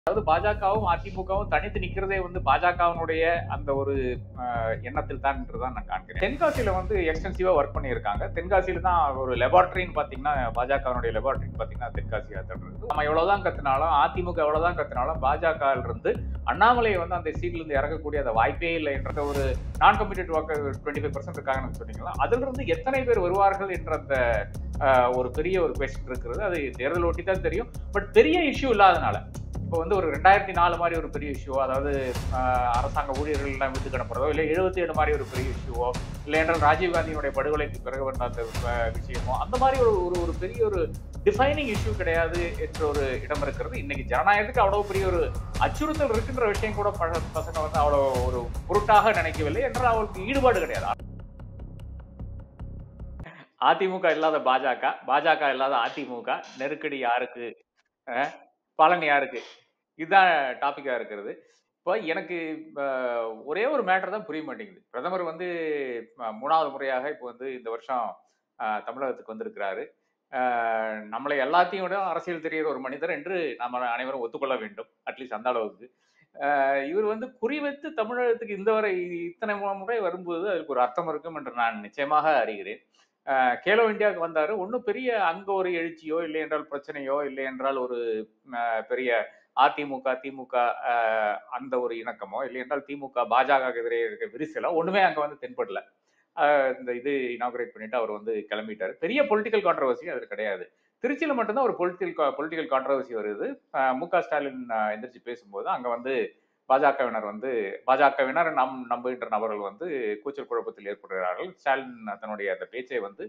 அதாவது பாஜகவும் அதிமுகவும் தனித்து நிக்கிறதே வந்து பாஜகவினுடைய அந்த ஒரு அஹ், எண்ணத்தில் தான் என்றுதான் நான் காண்கிறேன் தென்காசியில வந்து எக்ஸ்டென்சிவா ஒர்க் பண்ணியிருக்காங்க தென்காசியில தான் ஒரு லெபார்டரின்னு பாத்தீங்கன்னா பாஜகவினுடைய லெபார்டரின்னு பாத்தீங்கன்னா தென்காசியா தான் இருக்கு நம்ம எவ்வளவுதான் கத்துனாலும் அதிமுக எவ்வளவுதான் கத்துனாலும் பாஜக இருந்து அண்ணாமலை வந்து அந்த சீட்ல இருந்து இறங்கக்கூடிய அந்த வாய்ப்பே இல்லை என்ற ஒரு நான் கமிட்டட் வாக்கர் டுவெண்ட்டி ஃபைவ் பர்சன்ட் இருக்காங்கன்னு சொன்னீங்களா அதுல இருந்து எத்தனை பேர் வருவார்கள் என்ற அந்த அஹ், ஒரு பெரிய ஒரு கொஸ்டின் இருக்கிறது அது தேர்தல் ஒட்டி தான் தெரியும் பட் பெரிய இஷ்யூ இல்லாதனால இப்போ வந்து ஒரு ரெண்டாயிரத்தி நாலு மாதிரி ஒரு பெரிய இஷ்யூ அதாவது ஆஹ், அரசாங்க ஊழியர்கள் எல்லாம் வீட்டுக்கு அனுப்புறதோ இல்லை எழுபத்தி ஏழு மாதிரி ஒரு பெரிய இஷ்யூவோ இல்லை என்றால் ராஜீவ்காந்தியினுடைய படுகொலைக்கு பிறகு வந்த அந்த அஹ், விஷயமோ அந்த மாதிரி ஒரு ஒரு ஒரு பெரிய ஒரு டிஃபைனிங் இஷ்யூ கிடையாது என்ற ஒரு இடம் இருக்கிறது இன்னைக்கு ஜனநாயகத்துக்கு அவ்வளவு பெரிய ஒரு அச்சுறுத்தல் இருக்குன்ற விஷயம் கூட ப- பசங்க வந்து அவ்வளோ ஒரு பொருட்டாக நினைக்கவில்லை என்றால் அவருக்கு ஈடுபாடு கிடையாது அதிமுக இல்லாத பாஜக பாஜக இல்லாத அதிமுக நெருக்கடி யாருக்கு அஹ், பலன் யாருக்கு இதுதான் டாபிக்கா இருக்கிறது இப்போ எனக்கு அஹ், ஒரே ஒரு மேட்டர் தான் புரிய மாட்டேங்குது பிரதமர் வந்து அஹ், மூணாவது முறையாக இப்போ வந்து இந்த வருஷம் அஹ், தமிழகத்துக்கு வந்திருக்கிறாரு அஹ், நம்மளை எல்லாத்தையும் விட அரசியல் தெரிகிற ஒரு மனிதர் என்று நாம் அனைவரும் ஒத்துக்கொள்ள வேண்டும் அட்லீஸ்ட் அந்த அளவுக்கு அஹ், இவர் வந்து குறிவைத்து தமிழகத்துக்கு இந்த வரை இத்தனை முறை வரும்போது அதுக்கு ஒரு அர்த்தம் இருக்கும் என்று நான் நிச்சயமாக அறிகிறேன் அஹ், கேலோ இந்தியாவுக்கு வந்தாரு ஒன்றும் பெரிய அங்க ஒரு எழுச்சியோ இல்லை என்றால் பிரச்சனையோ இல்லை என்றால் ஒரு அஹ், பெரிய அதிமுக திமுக அஹ், அந்த ஒரு இணக்கமோ இல்லை என்றால் திமுக பாஜக எதிரே இருக்க விரிசலோ ஒண்ணுமே அங்க வந்து தென்படல அஹ், இந்த இது இனாகுரேட் பண்ணிட்டு அவர் வந்து கிளம்பிட்டாரு பெரிய பொலிட்டிக்கல் கான்ட்ரவர்சி அது கிடையாது திருச்சியில மட்டும்தான் ஒரு பொலிட்டிக்கல் பொலிட்டிக்கல் கான்ட்ரவர்சி வருது அஹ், மு க ஸ்டாலின் அஹ், எந்திரிச்சு பேசும்போது அங்க வந்து பாஜகவினர் வந்து பாஜகவினர் நம் நம்புகின்ற நபர்கள் வந்து கூச்சல் குழப்பத்தில் ஏற்படுகிறார்கள் ஸ்டாலின் தன்னுடைய அந்த பேச்சை வந்து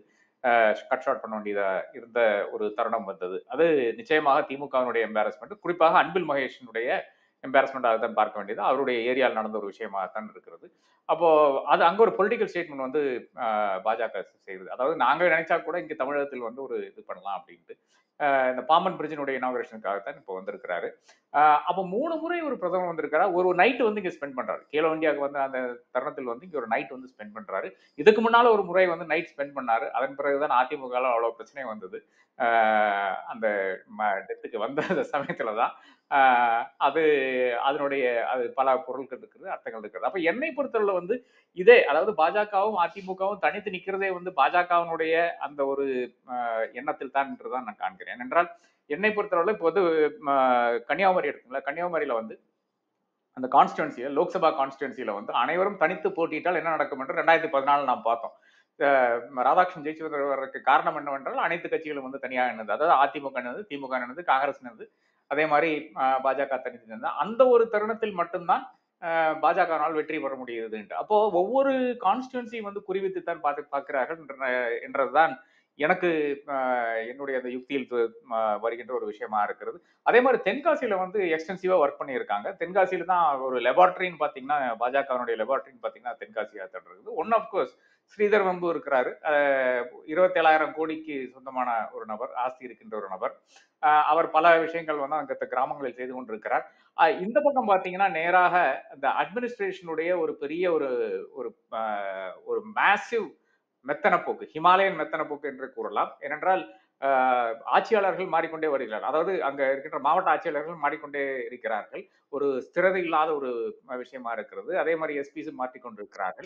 கட் ஷார்ட் பண்ண வேண்டியதா இருந்த ஒரு தருணம் வந்தது அது நிச்சயமாக திமுகவினுடைய எம்பாரஸ்மெண்ட் குறிப்பாக அன்பில் மகேஷனுடைய எம்பாரஸ்மெண்டாக தான் பார்க்க வேண்டியது அவருடைய ஏரியாவில் நடந்த ஒரு விஷயமாக தான் இருக்கிறது அப்போ அது அங்க ஒரு பொலிட்டிக்கல் ஸ்டேட்மெண்ட் வந்து அஹ், பாஜக செய்யுது அதாவது நாங்க நினைச்சா கூட இங்க தமிழகத்தில் வந்து ஒரு இது பண்ணலாம் அப்படின்ட்டு அஹ், இந்த பாம்பன் பிரிட்ஜினுடைய இனாகரேஷனுக்காக தான் இப்போ வந்திருக்கிறாரு அஹ், அப்போ மூணு முறை ஒரு பிரதமர் வந்திருக்காரு ஒரு நைட் வந்து இங்க ஸ்பெண்ட் பண்றாரு கேலோ இந்தியாவுக்கு வந்து அந்த தருணத்தில் வந்து இங்க ஒரு நைட் வந்து ஸ்பெண்ட் பண்றாரு இதுக்கு முன்னால ஒரு முறை வந்து நைட் ஸ்பெண்ட் பண்ணாரு அதன் பிறகுதான் அதிமுக அவ்வளவு பிரச்சனை வந்தது ஆஹ் அந்த டெத்துக்கு வந்த அந்த சமயத்துல தான் ஆஹ் அது அதனுடைய அது பல பொருட்கள் இருக்குது அர்த்தங்கள் இருக்குது அப்ப என்னை பொறுத்தவரை வந்து இதே அதாவது பாஜகவும் அதிமுகவும் தனித்து நிக்கிறதே வந்து பாஜகவினுடைய அந்த ஒரு ஆஹ் எண்ணத்தில் தான் என்றுதான் நான் காண்கிறேன் என்றால் என்னை பொறுத்தவரை இப்போ வந்து ஆஹ் கன்னியாகுமரி எடுத்துங்களா கன்னியாகுமரியில வந்து அந்த கான்ஸ்டுவன்சியில் லோக்சபா கான்ஸ்டுவன்சியில் வந்து அனைவரும் தனித்து போட்டியிட்டால் என்ன நடக்கும் என்று ரெண்டாயிரத்தி பதினாலு நாம் பார்த்தோம் அஹ் ராதாகிருஷ்ணன் ஜெயிச்சு வருவதற்கு காரணம் என்னவென்றால் அனைத்து கட்சிகளும் வந்து தனியாக நின்றது அதாவது அதிமுக நின்றது திமுக நின்றது காங்கிரஸ் நின்றது அதே மாதிரி அஹ், பாஜக தனித்து நின்றது அந்த ஒரு தருணத்தில் மட்டும்தான் அஹ், பாஜகவினால் வெற்றி பெற முடியுது என்று அப்போ ஒவ்வொரு கான்ஸ்டுவன்சியும் வந்து குறிவித்து தான் பார்த்து பார்க்கிறார்கள் என்ற என்றதுதான் எனக்கு அஹ், என்னுடைய அந்த யுக்தியில் து- ம- வருகின்ற ஒரு விஷயமா இருக்கிறது அதே மாதிரி தென்காசியில வந்து எக்ஸ்டென்சிவா ஒர்க் பண்ணியிருக்காங்க தென்காசியில தான் ஒரு லெபார்டரின்னு பாத்தீங்கன்னா பாஜகவினுடைய லெபார்டரின்னு பாத்தீங்கன்னா தென்காசியா தான் இருக்குது ஒன் ஆஃப் கோர்ஸ் ஸ்ரீதர் வம்பு இருக்கிறாரு இருபத்தேழாயிரம் கோடிக்கு சொந்தமான ஒரு நபர் ஆஸ்தி இருக்கின்ற ஒரு நபர் அஹ் அவர் பல விஷயங்கள் வந்து அங்க கிராமங்களில் செய்து கொண்டிருக்கிறார் அஹ் இந்த பக்கம் பாத்தீங்கன்னா நேராக இந்த அட்மினிஸ்ட்ரேஷனுடைய ஒரு பெரிய ஒரு ஒரு அஹ், ஒரு மேசிவ் மெத்தனப்போக்கு ஹிமாலயன் மெத்தனப்போக்கு என்று கூறலாம் ஏனென்றால் அஹ், ஆட்சியாளர்கள் மாறிக்கொண்டே வருகிறார்கள் அதாவது அங்க இருக்கின்ற மாவட்ட ஆட்சியாளர்கள் மாறிக்கொண்டே இருக்கிறார்கள் ஒரு ஸ்திரதை இல்லாத ஒரு விஷயமா இருக்கிறது அதே மாதிரி எஸ்பிஸ் மாற்றிக்கொண்டிருக்கிறார்கள்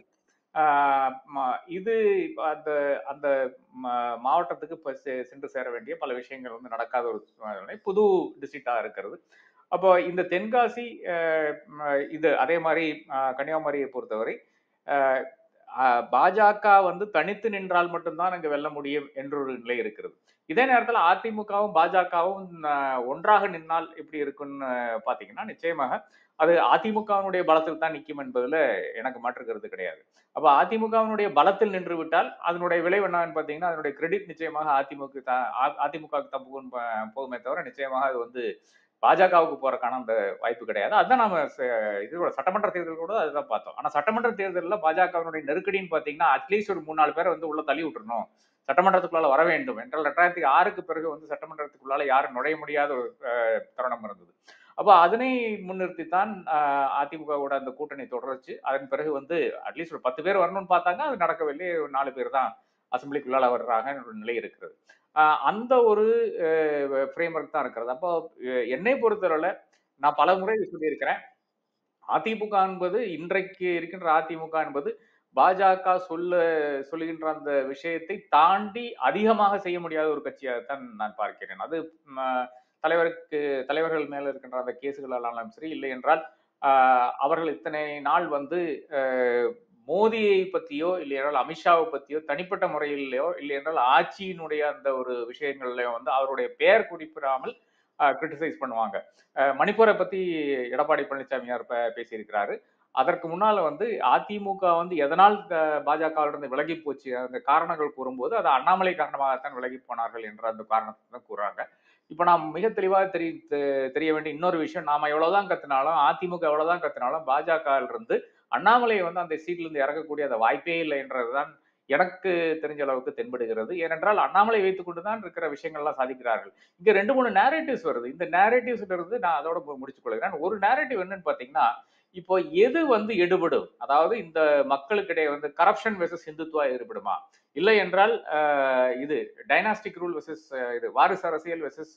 ஆஹ் ம- இது அந்த அந்த ம- மாவட்டத்துக்கு இப்ப செ- சென்று சேர வேண்டிய பல விஷயங்கள் வந்து நடக்காத ஒரு சூழ்நிலை புது டிஸ்ட்ரிக்டா இருக்கிறது அப்போ இந்த தென்காசி ஆஹ் ம- இது அதே மாதிரி ஆஹ் கன்னியாகுமரியை பொறுத்தவரை ஆஹ் ஆஹ் பாஜக வந்து தனித்து நின்றால் மட்டும்தான் அங்க வெல்ல முடியும் என்ற ஒரு நிலை இருக்கிறது இதே நேரத்துல அதிமுகவும் பாஜகவும் ஒன்றாக நின்னால் எப்படி இருக்குன்னு பாத்தீங்கன்னா நிச்சயமாக அது அதிமுகவினுடைய பலத்தில் தான் நிற்கும் என்பதுல எனக்கு மாற்று கருத்து கிடையாது அப்ப அதிமுகவினுடைய பலத்தில் நின்று விட்டால் அதனுடைய விளைவு என்னன்னு பாத்தீங்கன்னா அதனுடைய கிரெடிட் நிச்சயமாக அதிமுக தான் அதிமுகவுக்கு தான் போகும் ப- போகுமே தவிர நிச்சயமாக அது வந்து பாஜகவுக்கு போறதுக்கான அந்த வாய்ப்பு கிடையாது அதுதான் நம்ம ச- இது கூட சட்டமன்ற தேர்தல் கூட அதுதான் பார்த்தோம் ஆனா சட்டமன்ற தேர்தலில் பாஜகவினுடைய நெருக்கடின்னு பாத்தீங்கன்னா அட்லீஸ்ட் ஒரு மூணு நாலு பேரை வந்து உள்ள தள்ளி விட்டுறணும் சட்டமன்றத்துக்குள்ளால வர வேண்டும் என்றால் ரெண்டாயிரத்தி ஆறுக்கு பிறகு வந்து சட்டமன்றத்துக்குள்ளால யாரும் நுழைய முடியாத ஒரு அஹ், தருணம் இருந்தது அப்போ அதனை முன்னிறுத்தித்தான் ஆஹ், அதிமுகவோட அந்த கூட்டணி தொடர்ச்சு அதன் பிறகு வந்து அட்லீஸ்ட் ஒரு பத்து பேர் வரணும்னு பார்த்தாங்க அது நடக்கவில்லை ஒரு நாலு பேர் தான் அசம்பிளிக்குள்ளால வர்றாங்க ஒரு நிலை இருக்கிறது ஆஹ் அந்த ஒரு ஃப்ரேம் ஒர்க் தான் இருக்கிறது அப்போ அஹ் என்னை பொறுத்தவரை நான் பல முறை சொல்லியிருக்கிறேன் அதிமுக என்பது இன்றைக்கு இருக்கின்ற அதிமுக என்பது பாஜக சொல்ல சொல்லுகின்ற அந்த விஷயத்தை தாண்டி அதிகமாக செய்ய முடியாத ஒரு கட்சியாகத்தான் நான் பார்க்கிறேன் அது ம, தலைவருக்கு தலைவர்கள் மேல இருக்கின்ற அந்த கேசுகளாலும் சரி இல்லை என்றால் ஆஹ், அவர்கள் இத்தனை நாள் வந்து ஆஹ், மோடியை பத்தியோ இல்லை என்றால் அமித்ஷாவை பத்தியோ தனிப்பட்ட முறையிலோ இல்லை என்றால் ஆட்சியினுடைய அந்த ஒரு விஷயங்கள்லயோ வந்து அவருடைய பெயர் குறிப்பிடாமல் கிரிட்டிசைஸ் பண்ணுவாங்க அஹ் மணிப்பூரை பத்தி எடப்பாடி பழனிசாமியார் ப- பேசியிருக்கிறாரு அதற்கு முன்னால வந்து அதிமுக வந்து எதனால் பாஜகவிலிருந்து விலகி போச்சு அந்த காரணங்கள் கூறும்போது அது அண்ணாமலை காரணமாகத்தான் விலகி போனார்கள் என்ற அந்த காரணத்தை தான் கூறுறாங்க இப்ப நாம் மிக தெளிவாக தெரி தெ- தெரிய வேண்டிய இன்னொரு விஷயம் நாம எவ்வளவுதான் கத்தினாலும் அதிமுக எவ்வளவுதான் கத்தினாலும் பாஜக இருந்து அண்ணாமலை வந்து அந்த சீட்ல இருந்து இறங்கக்கூடிய அந்த வாய்ப்பே இல்லை என்றதுதான் எனக்கு தெரிஞ்ச அளவுக்கு தென்படுகிறது ஏனென்றால் அண்ணாமலை வைத்துக் கொண்டுதான் இருக்கிற விஷயங்கள்லாம் சாதிக்கிறார்கள் இங்க ரெண்டு மூணு நேரேட்டிவ்ஸ் வருது இந்த நேரேட்டிவ்ஸ்ல இருந்து நான் அதோட மு- முடிச்சுக் கொள்கிறேன் ஒரு நேரேட்டிவ் என்னன்னு பாத்தீங்கன்னா இப்போ எது வந்து எடுபடும் அதாவது இந்த மக்களுக்கிடையே வந்து கரப்ஷன் வெர்சஸ் ஹிந்துத்துவா எடுபடுமா இல்லை என்றால் ஆஹ், இது டைனாஸ்டிக் ரூல் வெர்சஸ் இது வாரிசு அரசியல் வெர்சஸ்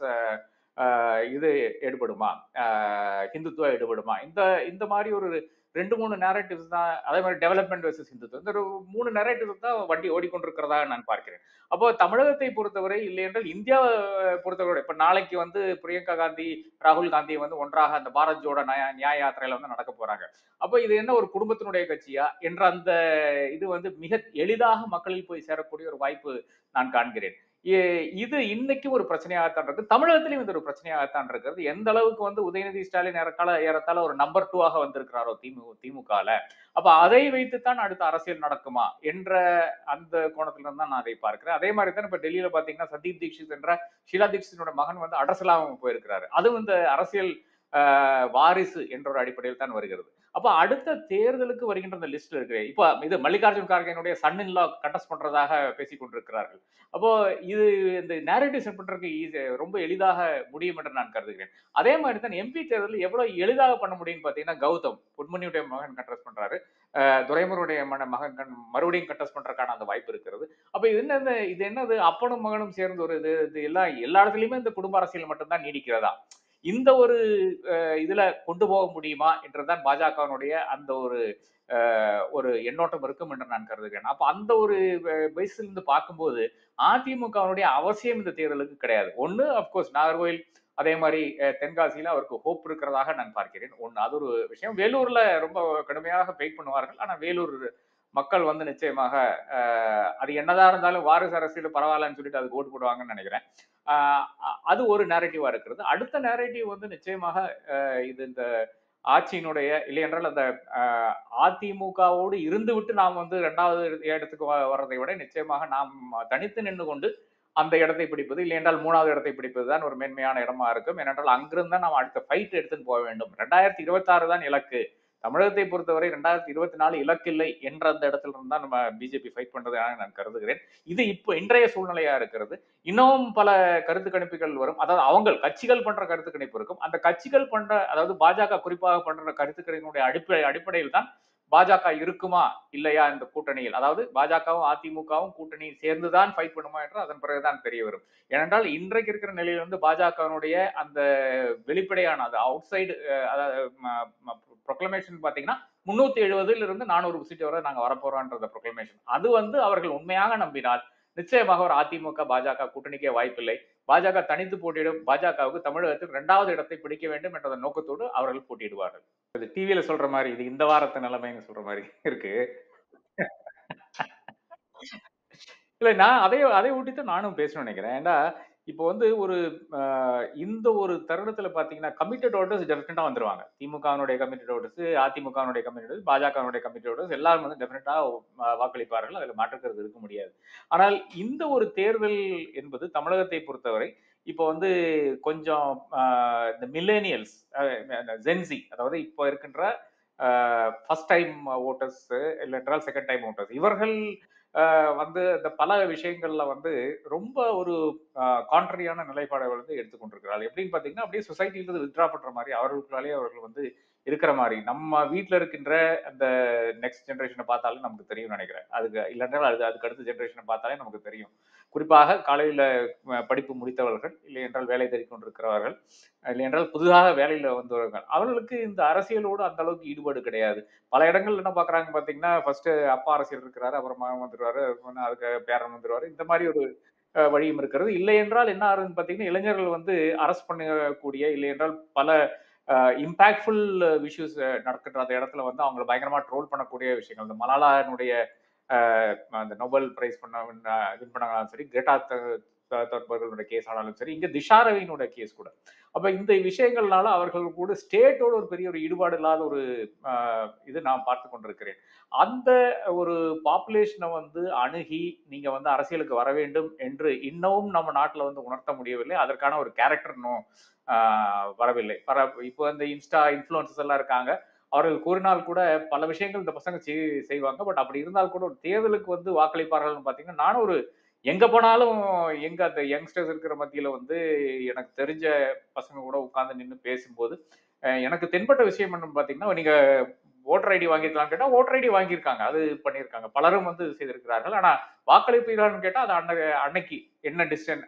இது எடுபடுமா ஆஹ், ஹிந்துத்துவா எடுபடுமா இந்த இந்த மாதிரி ஒரு ரெண்டு மூணு நேரேட்டிவ்ஸ் தான் அதே மாதிரி டெவலப்மெண்ட் வெர்சஸ் ஹிந்துத்துவம் இந்த ஒரு மூணு நேரேட்டிவ்ஸ் தான் வண்டி ஓடிக்கொண்டிருக்கிறதா நான் பார்க்கிறேன் அப்போ தமிழகத்தை பொறுத்தவரை இல்லை என்றால் இந்தியாவை பொறுத்தவரை இப்ப நாளைக்கு வந்து பிரியங்கா காந்தி ராகுல் காந்தி வந்து ஒன்றாக அந்த பாரத் ஜோட நியாய நியாய யாத்திரையில வந்து நடக்க போறாங்க அப்போ இது என்ன ஒரு குடும்பத்தினுடைய கட்சியா என்ற அந்த இது வந்து மிக எளிதாக மக்களில் போய் சேரக்கூடிய ஒரு வாய்ப்பு நான் காண்கிறேன் இ- இது இன்னைக்கு ஒரு பிரச்சனையாகத்தான் இருக்கு தமிழகத்திலும் இது ஒரு பிரச்சனையாகத்தான் இருக்கிறது எந்த அளவுக்கு வந்து உதயநிதி ஸ்டாலின் ஏறத்தாழ ஏறத்தாழ ஒரு நம்பர் டூவாக வந்திருக்கிறாரோ திமுக திமுகல அப்ப அதை வைத்துத்தான் அடுத்த அரசியல் நடக்குமா என்ற அந்த கோணத்துல இருந்து தான் நான் அதை பார்க்கிறேன் அதே மாதிரி தான் இப்ப டெல்லியில பாத்தீங்கன்னா சதீப் தீக்ஷித் என்ற ஷீலா தீக்ஷித்தோட மகன் வந்து அடசலாம் போயிருக்கிறாரு அது வந்து அரசியல் ஆஹ், வாரிசு என்ற ஒரு அடிப்படையில் தான் வருகிறது அப்ப அடுத்த தேர்தலுக்கு வருகின்ற அந்த லிஸ்ட்ல இருக்கு இப்போ இது மல்லிகார்ஜுன் கார்கேனுடைய சன் இன் லா கண்டஸ்ட் பண்றதாக பேசிக் கொண்டிருக்கிறார்கள் அப்போ இது இந்த நேரேட்டிவ் செட் பண்றதுக்கு easy- ரொம்ப எளிதாக முடியும் என்று நான் கருதுகிறேன் அதே மாதிரி தான் எம்பி தேர்தல் எவ்வளவு எளிதாக பண்ண முடியும்னு பாத்தீங்கன்னா கௌதம் பொன்முனியுடைய மகன் கண்டஸ்ட் பண்றாரு அஹ் துரைமுருடைய மன மகன் கண்- மறுபடியும் கண்டஸ்ட் பண்றதுக்கான அந்த வாய்ப்பு இருக்கிறது அப்ப இது என்ன இது என்னது அப்பனும் மகனும் சேர்ந்து ஒரு இது இது எல்லாம் எல்லா இடத்துலயுமே இந்த குடும்ப அரசியல் மட்டும்தான் நீடிக்கிறதா இந்த ஒரு அஹ், இதுல கொண்டு போக முடியுமா என்றுதான் பாஜகவினுடைய அந்த ஒரு அஹ், ஒரு எண்ணோட்டம் இருக்கும் என்று நான் கருதுகிறேன் அப்ப அந்த ஒரு பேஸில் இருந்து பார்க்கும்போது அதிமுகவினுடைய அவசியம் இந்த தேர்தலுக்கு கிடையாது ஒண்ணு அப்கோர்ஸ் நாகர்கோவில் அதே மாதிரி அஹ், தென்காசியில அவருக்கு ஹோப் இருக்கிறதாக நான் பார்க்கிறேன் ஒண்ணு அது ஒரு விஷயம் வேலூர்ல ரொம்ப கடுமையாக வெயிட் பண்ணுவார்கள் ஆனா வேலூர் மக்கள் வந்து நிச்சயமாக அஹ், அது என்னதான் இருந்தாலும் வாரிசு அரசியல் பரவாயில்லன்னு சொல்லிட்டு அதுக்கு ஓட்டு போடுவாங்கன்னு நினைக்கிறேன் ஆஹ் அ- அது ஒரு நேரட்டிவா இருக்கிறது அடுத்த நேரட்டிவ் வந்து நிச்சயமாக அஹ், இது இந்த ஆட்சியினுடைய இல்லை என்றால் அந்த அஹ், அதிமுகவோடு இருந்து விட்டு நாம் வந்து இரண்டாவது இடத்துக்கு வ- வர்றதை விட நிச்சயமாக நாம் தனித்து நின்று கொண்டு அந்த இடத்தை பிடிப்பது இல்லை என்றால் மூணாவது இடத்தை பிடிப்பது தான் ஒரு மேன்மையான இடமா இருக்கும் ஏனென்றால் அங்கிருந்து தான் நாம் அடுத்த ஃபைட் எடுத்துன்னு போக வேண்டும் ரெண்டாயிரத்தி இருபத்தி தான் இலக்கு தமிழகத்தை பொறுத்தவரை ரெண்டாயிரத்தி இருபத்தி நாலு இலக்கில்லை என்ற அந்த இடத்துல இருந்து தான் நம்ம பிஜேபி ஃபைட் பண்றதாக நான் கருதுகிறேன் இது இப்போ இன்றைய சூழ்நிலையா இருக்கிறது இன்னும் பல கருத்து கணிப்புகள் வரும் அதாவது அவங்க கட்சிகள் பண்ற கருத்து கணிப்பு இருக்கும் அந்த கட்சிகள் பண்ற அதாவது பாஜக குறிப்பாக பண்ற கருத்து கணிப்பினுடைய அடிப்படை அடிப்படையில் தான் பாஜக இருக்குமா இல்லையா இந்த கூட்டணியில் அதாவது பாஜகவும் அதிமுகவும் கூட்டணியில் சேர்ந்துதான் ஃபைட் பண்ணுமா என்று அதன் பிறகுதான் தெரிய வரும் ஏனென்றால் இன்றைக்கு இருக்கிற நிலையில் வந்து பாஜகவினுடைய அந்த வெளிப்படையான அது அவுட் சைடு அதாவது ப்ரொக்ளமேஷன் பாத்தீங்கன்னா முன்னூத்தி எழுபதுல இருந்து நானூறு சீட் வரை நாங்க வரப்போறோம்ன்ற ப்ரொக்ளமேஷன் அது வந்து அவர்கள் உண்மையாக நம்பினால் நிச்சயமாக ஒரு அதிமுக பாஜக கூட்டணிக்கே வாய்ப்பில்லை பாஜக தனித்து போட்டியிடும் பாஜகவுக்கு தமிழகத்தில் இரண்டாவது இடத்தை பிடிக்க வேண்டும் என்ற நோக்கத்தோடு அவர்கள் போட்டியிடுவார்கள் இது டிவியில சொல்ற மாதிரி இது இந்த வாரத்து நிலைமைன்னு சொல்ற மாதிரி இருக்கு இல்ல நான் அதை அதை ஊட்டித்தான் நானும் பேசணும்னு நினைக்கிறேன் ஏன்னா இப்போ வந்து ஒரு ஆஹ், இந்த ஒரு தருணத்துல பாத்தீங்கன்னா கமிட்டட் ஓட்டர்ஸ் டெஃபினட்டா வந்துருவாங்க திமுகவினுடைய கமிட்டட் ஓட்டர்ஸ் அதிமுகவினுடைய கமிட்டட் பாஜகவினுடைய கமிட்டட் ஓட்டர்ஸ் எல்லாரும் வந்து டெஃபினட்டா வாக்களிப்பார்கள் அதுல மாற்றுக்கிறது இருக்க முடியாது ஆனால் இந்த ஒரு தேர்தல் என்பது தமிழகத்தை பொறுத்தவரை இப்போ வந்து கொஞ்சம் ஆஹ், இந்த மில்லேனியல்ஸ் ஜென்சி அதாவது இப்போ இருக்கின்ற ஃபர்ஸ்ட் டைம் ஓட்டர்ஸ் இல்லை என்றால் செகண்ட் டைம் ஓட்டர்ஸ் இவர்கள் ஆஹ் வந்து இந்த பல விஷயங்கள்ல வந்து ரொம்ப ஒரு கான்ட்ரியான நிலைப்பாடை வந்து எடுத்துக்கொண்டிருக்கிறார்கள் எப்படின்னு பாத்தீங்கன்னா அப்படியே சொசைட்டிலிருந்து வித்ரா பண்ற மாதிரி அவர்களுக்குள்ளாலே அவர்கள் வந்து இருக்கிற மாதிரி நம்ம வீட்ல இருக்கின்ற அந்த நெக்ஸ்ட் ஜெனரேஷனை பார்த்தாலே நமக்கு தெரியும் நினைக்கிறேன் அதுக்கு இல்லைன்னா அது அதுக்கு அடுத்த ஜெனரேஷனை பார்த்தாலே நமக்கு தெரியும் குறிப்பாக காலையில அஹ், படிப்பு முடித்தவர்கள் இல்லை என்றால் வேலை தேடிக் கொண்டிருக்கிறவர்கள் இல்லை என்றால் புதிதாக வேலையில வந்தவர்கள் அவர்களுக்கு இந்த அரசியலோடு அந்த அளவுக்கு ஈடுபாடு கிடையாது பல இடங்கள் என்ன பாக்குறாங்க பாத்தீங்கன்னா ஃபர்ஸ்ட் அப்பா அரசியல் இருக்கிறாரு அப்புறம் மகன் வந்துருவாரு அப்புறம் அதுக்கு பேரன் வந்துருவாரு இந்த மாதிரி ஒரு அஹ், வழியும் இருக்கிறது இல்லை என்றால் என்ன ஆகுதுன்னு பாத்தீங்கன்னா இளைஞர்கள் வந்து அரஸ்ட் பண்ணக்கூடிய இல்லை என்றால் பல இம்பாக்ட்ஃபுல் விஷயஸ் நடக்கின்ற அந்த இடத்துல வந்து அவங்களை பயங்கரமா ட்ரோல் பண்ணக்கூடிய விஷயங்கள் இந்த மலாலானுடைய அஹ், அந்த நோபல் பிரைஸ் பண்ண வின் பண்ணாலும் சரி கிரேட்டா தற்பர்களுடைய கேஸ் ஆனாலும் சரி இங்க திஷாரவியினுடைய கேஸ் கூட அப்ப இந்த விஷயங்கள்னால அவர்கள் கூட ஸ்டேட்டோட ஒரு பெரிய ஒரு ஈடுபாடு இல்லாத ஒரு அஹ், இது நான் பார்த்து கொண்டிருக்கிறேன் அந்த ஒரு பாப்புலேஷனை வந்து அணுகி நீங்க வந்து அரசியலுக்கு வர வேண்டும் என்று இன்னமும் நம்ம நாட்டுல வந்து உணர்த்த முடியவில்லை அதற்கான ஒரு கேரக்டர் இன்னும் ஆஹ், வரவில்லை பர இப்போ அந்த இன்ஸ்டா இன்ஃப்ளூயன்சஸ் எல்லாம் இருக்காங்க அவர்கள் கூறினால் கூட பல விஷயங்கள் இந்த பசங்க செய்- செய்வாங்க பட் அப்படி இருந்தால் கூட ஒரு தேர்தலுக்கு வந்து வாக்களிப்பார்கள்னு பாத்தீங்கன்னா நானும் ஒரு எங்க போனாலும் எங்க அந்த யங்ஸ்டர்ஸ் இருக்கிற மத்தியில வந்து எனக்கு தெரிஞ்ச பசங்க கூட உட்கார்ந்து நின்று பேசும்போது அஹ், எனக்கு தென்பட்ட விஷயம் என்னன்னு பாத்தீங்கன்னா நீங்க ஓட்டர் ஐடி வாங்கியிருக்கலாம்னு கேட்டா ஓட்டர் ஐடி வாங்கியிருக்காங்க அது பண்ணியிருக்காங்க பலரும் வந்து செய்திருக்கிறார்கள் ஆனா வாக்களிப்பீர்கள்னு கேட்டா அது அன்னை அன்னைக்கு என்ன டிசிஷன்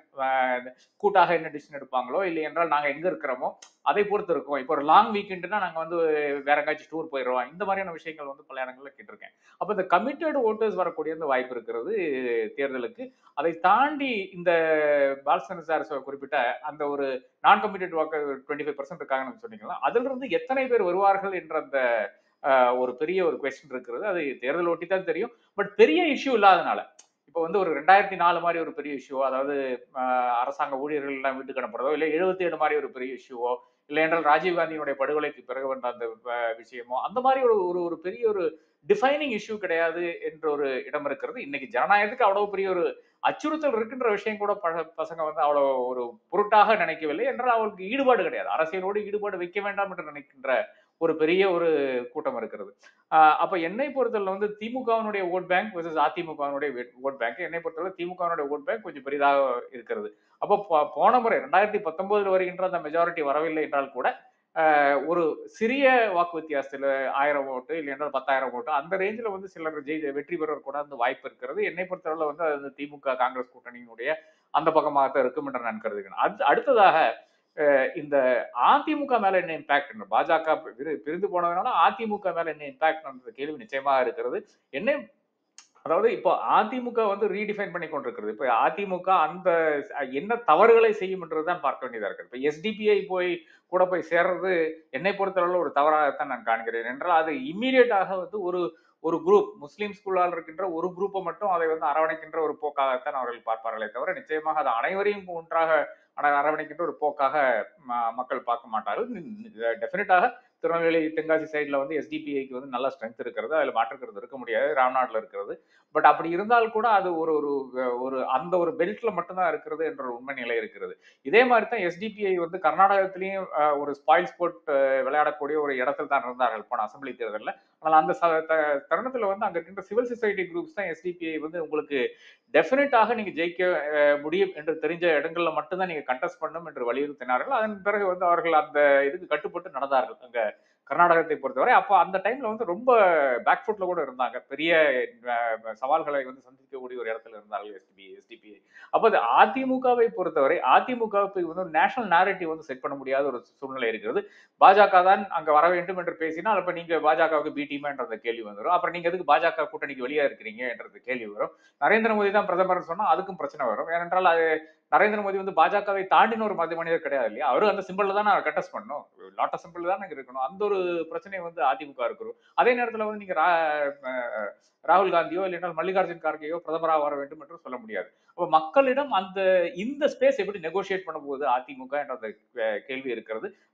கூட்டாக என்ன டிசிஷன் எடுப்பாங்களோ இல்லை என்றால் நாங்க எங்க இருக்கிறோமோ அதை பொறுத்து இருக்கும் இப்போ ஒரு லாங் வீக்கெண்டுனா நாங்க வந்து வேற எங்காச்சும் டூர் போயிடுவோம் இந்த மாதிரியான விஷயங்கள் வந்து பல இடங்கள்ல கேட்டிருக்கேன் அப்ப இந்த கமிட்டட் ஓட்டர்ஸ் வரக்கூடிய அந்த வாய்ப்பு இருக்கிறது தேர்தலுக்கு அதை தாண்டி இந்த பால்சன் சார் குறிப்பிட்ட அந்த ஒரு நான் கமிட்டட் வாக்கு டுவெண்ட்டி ஃபைவ் பர்சன்ட் இருக்காங்கன்னு சொன்னீங்களா அதுல இருந்து எத்தனை பேர் வருவார்கள் என்ற அந்த ஆஹ், ஒரு பெரிய ஒரு கொஸ்டின் இருக்கிறது அது தேர்தல் ஒட்டி தான் தெரியும் பட் பெரிய இஷ்யூ இல்லாதனால இப்போ வந்து ஒரு ரெண்டாயிரத்தி நாலு மாதிரி ஒரு பெரிய இஷ்யூ அதாவது ஆஹ், அரசாங்க ஊழியர்கள் எல்லாம் வீட்டுக்கு அனுப்புறதோ இல்லை எழுபத்தி ஏழு மாதிரி ஒரு பெரிய இஷ்யூவோ இல்லை என்றால் ராஜீவ் காந்தியினுடைய படுகொலைக்கு பிறகு வந்த அந்த ஆஹ், விஷயமோ அந்த மாதிரி ஒரு ஒரு ஒரு பெரிய ஒரு டிஃபைனிங் இஷ்யூ கிடையாது என்ற ஒரு இடம் இருக்கிறது இன்னைக்கு ஜனநாயகத்துக்கு அவ்வளவு பெரிய ஒரு அச்சுறுத்தல் இருக்கின்ற விஷயம் கூட ப- பசங்க வந்து அவ்வளவு ஒரு பொருட்டாக நினைக்கவில்லை என்றால் அவங்களுக்கு ஈடுபாடு கிடையாது அரசியலோடு ஈடுபாடு வைக்க வேண்டாம் என்று நினைக்கின்ற ஒரு பெரிய ஒரு கூட்டம் இருக்கிறது ஆஹ் அப்ப என்னை பொறுத்தவரை வந்து திமுகவினுடைய ஓட் பேங்க் versus அதிமுகவினுடைய ஓட் பேங்க் என்னை பொறுத்தவரை திமுகவினுடைய ஓட் பேங்க் கொஞ்சம் பெரிதாக இருக்கிறது அப்போ போ- போன முறை ரெண்டாயிரத்தி பத்தொன்பதுல வருகின்ற அந்த மெஜாரிட்டி வரவில்லை என்றால் கூட ஆஹ் ஒரு சிறிய வாக்கு வித்தியாசத்துல ஆயிரம் ஓட்டு இல்லை என்றால் பத்தாயிரம் ஓட்டு அந்த ரேஞ்சில் வந்து சிலர் ஜெய் வெற்றி பெறுவர் கூட அந்த வாய்ப்பு இருக்கிறது என்னை பொறுத்தவரை வந்து அது திமுக காங்கிரஸ் கூட்டணியினுடைய அந்த பக்கமாக இருக்கும் என்று நான் கருதுகிறேன் அடுத்து அடுத்ததாக அஹ் இந்த அதிமுக மேல என்ன இம்பாக்ட் பாஜக பிரி- பிரிந்து போனதுனால அதிமுக மேல என்ன இம்பாக்ட் கேள்வி நிச்சயமா இருக்கிறது என்ன அதாவது இப்போ அதிமுக வந்து ரீடிஃபைன் பண்ணி கொண்டிருக்கிறது இப்போ அதிமுக அந்த என்ன தவறுகளை செய்யும் தான் பார்க்க வேண்டியதா இருக்கு இப்போ எஸ்டிபிஐ போய் கூட போய் சேர்றது என்னை பொறுத்தளவில் ஒரு தவறாகத்தான் நான் காண்கிறேன் என்றால் அது இம்மீடியட்டாக வந்து ஒரு ஒரு குரூப் முஸ்லீம்ஸ்குள்ளால் இருக்கின்ற ஒரு குரூப்பை மட்டும் அதை வந்து அரவணைக்கின்ற ஒரு போக்காகத்தான் அவர்கள் பார்ப்பார்களே தவிர நிச்சயமாக அது அனைவரையும் ஒன்றாக அர- அரவணைக்கின்ற ஒரு போக்காக ம- மக்கள் பார்க்க மாட்டார்கள் டெஃபினட்டாக திருநெல்வேலி தென்காசி சைடில் வந்து எஸ்டிபிஐக்கு வந்து நல்ல ஸ்ட்ரென்த் இருக்கிறது அதில் மாற்றுக்கிறது இருக்க முடியாது ராம்நாட்டில் இருக்கிறது பட் அப்படி இருந்தால் கூட அது ஒரு ஒரு ஒரு அந்த ஒரு பெல்ட்ல மட்டும்தான் இருக்கிறது என்ற ஒரு உண்மை நிலை இருக்கிறது இதே மாதிரி தான் எஸ்டிபிஐ வந்து கர்நாடகத்திலையும் அஹ், ஒரு ஸ்பாயில் ஸ்போர்ட் விளையாடக்கூடிய ஒரு இடத்துல தான் இருந்தார்கள் போன அசம்பிளி தேர்தலில் ஆனால் அந்த ச- த- தருணத்துல வந்து அங்க இருக்கின்ற சிவில் சொசைட்டி குரூப்ஸ் தான் எஸ்டிபிஐ வந்து உங்களுக்கு டெஃபினட்டாக நீங்க ஜெயிக்க அஹ், முடியும் என்று தெரிஞ்ச இடங்கள்ல மட்டும்தான் நீங்க கண்டெஸ்ட் பண்ணும் என்று வலியுறுத்தினார்கள் அதன் பிறகு வந்து அவர்கள் அந்த இதுக்கு கட்டுப்பட்டு நடந்தார்கள் அங்க கர்நாடகத்தை பொறுத்தவரை அப்போ அந்த டைம்ல வந்து ரொம்ப பேக்ஃபுட்ல கூட இருந்தாங்க பெரிய அஹ், சவால்களை வந்து சந்திக்கக்கூடிய ஒரு இடத்துல இருந்தார்கள் எஸ்டிபி எஸ்டிபிஐ அப்போ அது அதிமுகவை பொறுத்தவரை அதிமுகவுக்கு வந்து நேஷனல் நேரட்டிவ் வந்து செட் பண்ண முடியாத ஒரு சூழ்நிலை இருக்கிறது பாஜக தான் அங்க வர வேண்டும் என்று பேசினால் அப்ப நீங்க பாஜகவுக்கு பி டீமான்ற கேள்வி வந்துடும் அப்புறம் நீங்க எதுக்கு பாஜக கூட்டணிக்கு வெளியே இருக்கிறீங்க என்றது கேள்வி வரும் நரேந்திர மோடி தான் பிரதமர் சொன்னா அதுக்கும் பிரச்சனை வரும் ஏனென்றால் அது நரேந்திர மோடி வந்து பாஜகவை தாண்டின ஒரு மத மனிதர் கிடையாது இல்லையா அவரும் அந்த சிம்பிள் தான் கட்டஸ்ட் பண்ணணும் லாட்ட சிம்பிள் தான் இருக்கணும் அந்த ஒரு பிரச்சனை வந்து அதிமுக இருக்கிறோம் அதே நேரத்துல வந்து நீங்க ரா- அஹ் ராகுல் காந்தியோ இல்லைன்னா மல்லிகார்ஜுன் கார்கேயோ பிரதமராக வர வேண்டும் என்று சொல்ல முடியாது அப்ப மக்களிடம் அந்த இந்த ஸ்பேஸ் எப்படி நெகோஷியேட் பண்ண போகுது அதிமுக என்ற அந்த அஹ், கேள்வி இருக்கிறது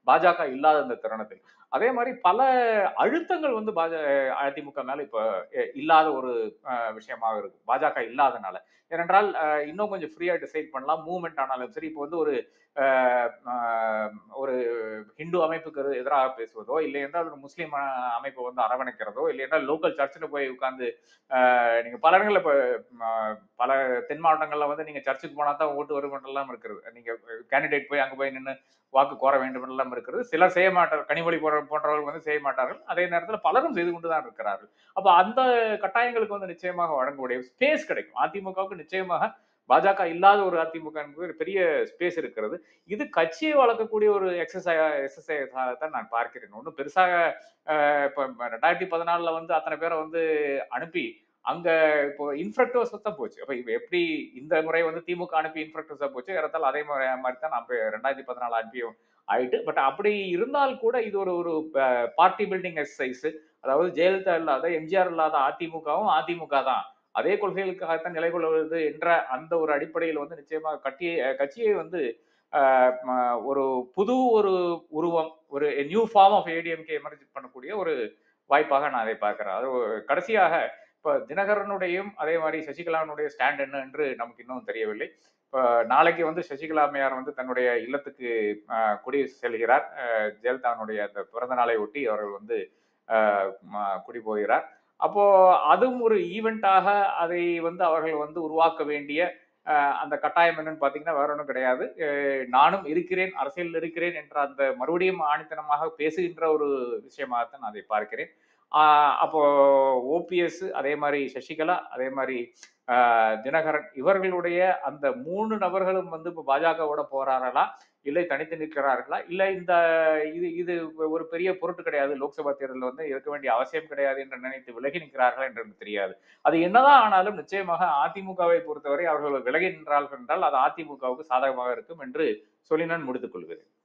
பாஜக இல்லாத இந்த தருணத்தில் அதே மாதிரி பல அழுத்தங்கள் வந்து பாஜ அதிமுக மேல இப்ப அஹ், இல்லாத ஒரு அஹ், விஷயமாக இருக்கு பாஜக இல்லாதனால ஏனென்றால் அஹ், இன்னும் கொஞ்சம் ஃப்ரீயா டிசைட் பண்ணலாம் மூவ்மெண்ட் ஆனாலும் சரி இப்போ வந்து ஒரு அஹ், அஹ், ஒரு ஹிந்து அமைப்புக்கு எதிர- எதிராக பேசுவதோ இல்லை என்றால் ஒரு முஸ்லீம் அஹ், அமைப்பை வந்து அரவணைக்கிறதோ இல்லை என்றால் லோக்கல் சர்ச்சில் போய் உட்கார்ந்து அஹ், நீங்க பல இடங்கள்ல இப்போ அஹ், பல தென் மாவட்டங்கள்ல வந்து நீங்க சர்ச்சுக்கு போனா தான் ஓட்டு வரும் எல்லாம் இருக்கிறது நீங்க கேண்டிடேட் போய் அங்க போய் நின்று வாக்கு கோர வேண்டும் எல்லாம் இருக்கிறது சிலர் செய்ய மாட்டார்கள் கனிமொழி போன்ற போன்றவர்கள் வந்து செய்ய மாட்டார்கள் அதே நேரத்தில் பலரும் செய்து கொண்டு தான் இருக்கிறார்கள் அப்ப அந்த கட்டாயங்களுக்கு வந்து நிச்சயமாக வழங்கக்கூடிய ஸ்பேஸ் கிடைக்கும் அதிமுகவுக்கு நிச்சயமாக பாஜக இல்லாத ஒரு அதிமுக என்பது ஒரு பெரிய ஸ்பேஸ் இருக்கிறது இது கட்சியை வளர்க்கக்கூடிய ஒரு எக்ஸசைஸ் எக்ஸசைஸ் தான் நான் பார்க்கிறேன் ஒன்றும் பெருசாக அஹ், இப்ப ரெண்டாயிரத்தி பதினாலுல வந்து அத்தனை பேரை வந்து அனுப்பி அங்க இப்போ இன்ஃப்ரக்டோஸ் தான் போச்சு அப்ப இப்ப எப்படி இந்த முறை வந்து திமுக அனுப்பி இன்ஃப்ரக்டோஸா போச்சு ஏறத்தால் அதே மாதிரி மாதிரி தான் நம்ம ரெண்டாயிரத்தி பதினாலு அனுப்பியும் ஆயிட்டு பட் அப்படி இருந்தால் கூட இது ஒரு ஒரு பார்ட்டி பில்டிங் எக்ஸசைஸ் அதாவது ஜெயலலிதா இல்லாத எம்ஜிஆர் இல்லாத அதிமுகவும் அதிமுக தான் அதே கொள்கைகளுக்காகத்தான் நிலை கொள்வது என்ற அந்த ஒரு அடிப்படையில் வந்து நிச்சயமாக கட்டிய கட்சியை வந்து ஆஹ், ம- ஒரு புது ஒரு உருவம் ஒரு new form of ADMK emerge பண்ணக்கூடிய ஒரு வாய்ப்பாக நான் அதை பார்க்கிறேன் அது ஒரு- கடைசியாக இப்ப தினகரனுடையும் அதே மாதிரி சசிகலாவினுடைய ஸ்டாண்ட் என்ன என்று நமக்கு இன்னும் தெரியவில்லை இப்ப நாளைக்கு வந்து சசிகலா அம்மையார் வந்து தன்னுடைய இல்லத்துக்கு ஆஹ், குடி செல்கிறார் ஆஹ், ஜெயலலிதாவினுடைய அந்த பிறந்த நாளை ஒட்டி அவர்கள் வந்து ஆஹ், ம- குடி போகிறார் அப்போ அதுவும் ஒரு ஈவெண்ட்டாக அதை வந்து அவர்கள் வந்து உருவாக்க வேண்டிய ஆஹ், அந்த கட்டாயம் என்னன்னு பாத்தீங்கன்னா வேற ஒன்றும் கிடையாது ஆஹ், நானும் இருக்கிறேன் அரசியல் இருக்கிறேன் என்ற அந்த மறுபடியும் ஆணித்தனமாக பேசுகின்ற ஒரு விஷயமாகத்தான் நான் அதை பார்க்கிறேன் ஆஹ், அப்போ ஓபிஎஸ் அதே மாதிரி சசிகலா அதே மாதிரி ஆஹ், தினகரன் இவர்களுடைய அந்த மூணு நபர்களும் வந்து இப்போ பாஜகவோட போறார்களா இல்லை தனித்து நிற்கிறார்களா இல்லை இந்த இது இது ஒரு பெரிய பொருட்டு கிடையாது லோக்சபா தேர்தலில் வந்து இருக்க வேண்டிய அவசியம் கிடையாது என்று நினைத்து விலகி நிற்கிறார்களா என்று எனக்கு தெரியாது அது என்னதான் ஆனாலும் நிச்சயமாக அதிமுகவை பொறுத்தவரை அவர்கள் விலகி நின்றார்கள் என்றால் அது அதிமுகவுக்கு சாதகமாக இருக்கும் என்று சொல்லி நான் முடித்துக் கொள்கிறேன்